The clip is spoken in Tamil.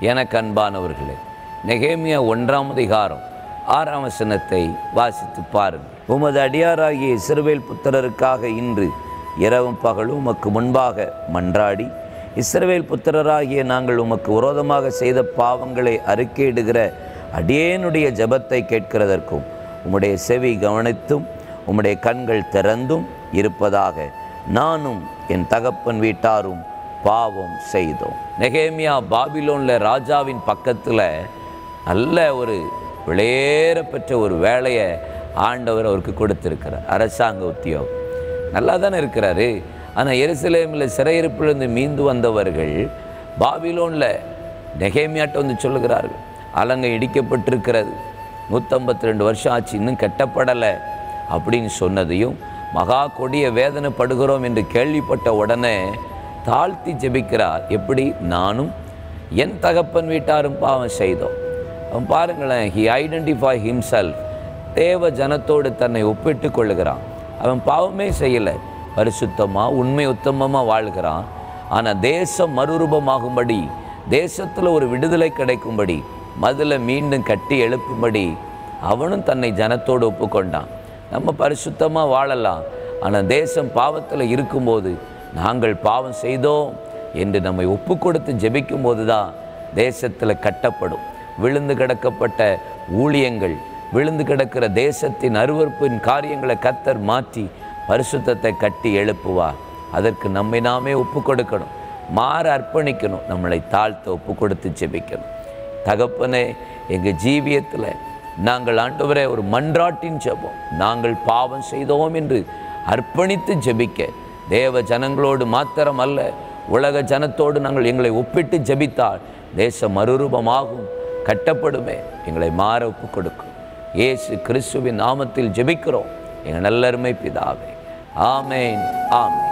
எனக்கு அன்பானவர்களே நெகேமியா ஒன்றாம் அதிகாரம் ஆறாம் வசனத்தை வாசித்து பாருங்கள் உமது அடியாராகிய இஸ்ரவேல் புத்திரருக்காக இன்று இரவும் பகலும் உமக்கு முன்பாக மன்றாடி இஸ்ரவேல் புத்திரராகிய நாங்கள் உமக்கு விரோதமாக செய்த பாவங்களை அறிக்கையிடுகிற அடியேனுடைய ஜெபத்தை கேட்கிறதற்கும் உம்முடைய செவி கவனித்தும் உம்முடைய கண்கள் திறந்தும் இருப்பதாக நானும் என் தகப்பன் வீட்டாரும் பாவம் செய்தோம் நெகேமியா பாபிலோன்ல ராஜாவின் பக்கத்தில் நல்ல ஒரு விளையேற பெற்ற ஒரு வேலையை ஆண்டவர் அவருக்கு கொடுத்திருக்கிறார் அரசாங்க உத்தியோகம் நல்லா தானே இருக்கிறாரு ஆனால் எருசலேமில் சிறையிருப்பிலிருந்து மீண்டு வந்தவர்கள் பாபிலோனில் நெகேமியாட்ட வந்து சொல்லுகிறார்கள் அலங்கை இடிக்கப்பட்டிருக்கிறது நூற்றம்பத்தி ரெண்டு வருஷம் ஆச்சு இன்னும் கட்டப்படலை அப்படின்னு சொன்னதையும் மகா கொடிய வேதனைப்படுகிறோம் என்று கேள்விப்பட்ட உடனே தாழ்த்தி ஜெபிக்கிறார் எப்படி நானும் என் தகப்பன் வீட்டாரும் பாவம் செய்தோம் அவன் பாருங்களேன் ஹி ஐடென்டிஃபை ஹிம்செல்ஃப் தேவ ஜனத்தோடு தன்னை ஒப்பிட்டு கொள்ளுகிறான் அவன் பாவமே செய்யலை பரிசுத்தமாக உண்மை உத்தமமாக வாழ்கிறான் ஆனால் தேசம் மறுரூபமாகும்படி தேசத்தில் ஒரு விடுதலை கிடைக்கும்படி மதுல மீண்டும் கட்டி எழுப்பும்படி அவனும் தன்னை ஜனத்தோடு ஒப்புக்கொண்டான் நம்ம பரிசுத்தமாக வாழலாம் ஆனால் தேசம் பாவத்தில் இருக்கும்போது நாங்கள் பாவம் செய்தோம் என்று நம்மை ஒப்பு கொடுத்து ஜெபிக்கும் போது தான் தேசத்தில் கட்டப்படும் விழுந்து கிடக்கப்பட்ட ஊழியங்கள் விழுந்து கிடக்கிற தேசத்தின் அருவருப்பின் காரியங்களை கத்தர் மாற்றி பரிசுத்தத்தை கட்டி எழுப்புவார் அதற்கு நம்மை நாமே ஒப்பு கொடுக்கணும் மாற அர்ப்பணிக்கணும் நம்மளை தாழ்த்த ஒப்பு கொடுத்து ஜெபிக்கணும் தகப்பனே எங்கள் ஜீவியத்தில் நாங்கள் ஆண்டவரே ஒரு மன்றாட்டின் ஜெபம் நாங்கள் பாவம் செய்தோம் என்று அர்ப்பணித்து ஜெபிக்க தேவ ஜனங்களோடு மாத்திரம் அல்ல உலக ஜனத்தோடு நாங்கள் எங்களை ஒப்பிட்டு ஜெபித்தால் தேசம் மறுரூபமாகும் கட்டப்படுமே எங்களை மாற ஒப்பு கொடுக்கும் இயேசு கிறிஸ்துவின் நாமத்தில் ஜெபிக்கிறோம் எங்கள் நல்லருமை பிதாவே ஆமேன் ஆமேன்